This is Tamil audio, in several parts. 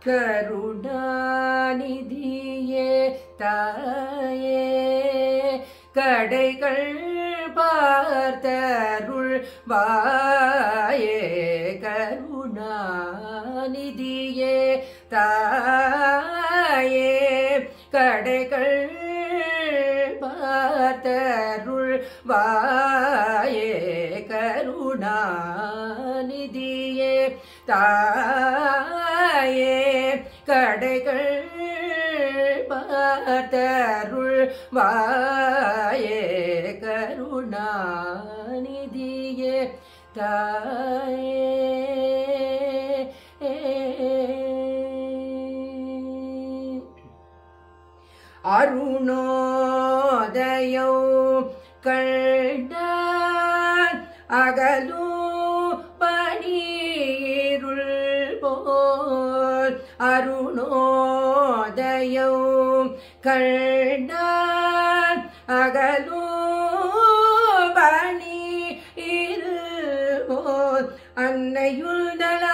கருணாநிதியே தாயே கடைகள் பார்த்தருள் வாயே கருணாநிதியே தாயே கடைகள் பார்த்தருள் வாயே கருணாநிதியே தாயே கடைகள் பார்த்தருள் வாயே கருணாநிதியே தாயே அருணோதயோ கண்டான் அகலும் பனீருள் போல் அருணோதயோ கண்டான் அகலும் பனி போல் அன்னையுள்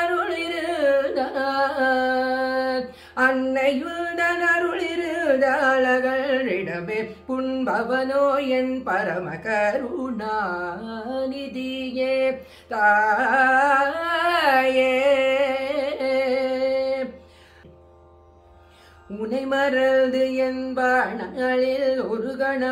நலருளிருந்தார் அன்னையுள் நலருளிருந்தாளகளிடமே புண்பவனோ என் பரம கருணாநிதியே தாயே உனை மறந்து என்பாணில் ஒரு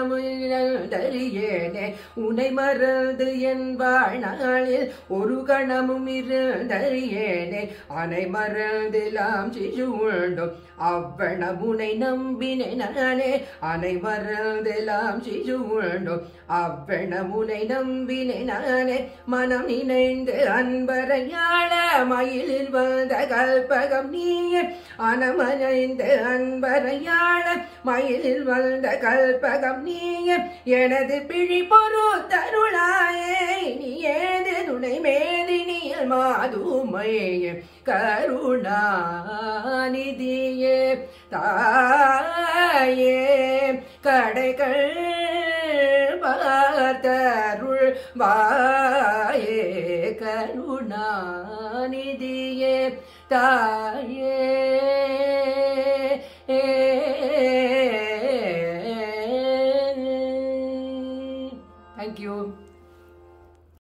கணமும் உனை மறந்து என்பாணில் ஒரு கணமும் இருந்தறியேனே அனை மறந்திலாம் சிசு உண்டும் அவ்வளமுனை நம்பினேன் நானே அனை மறந்தெல்லாம் சிசு உண்டும் அவ்வளமுனை நம்பினேன் நானே மனம் நினைந்து அன்பரையாள மயிலில் வந்த கல்பகம் நீயே அனமனைந்து அன்பரையாள மயிலில் வந்த கல்பகம் நீயே எனது பிழி பொரு தருளாயே நீ ஏது துணை மேதினியல் மாதுமையே கருணாநிதியே தாயே கடைகள் பார்த்தருள் வாயே கருணாநிதியே தாயே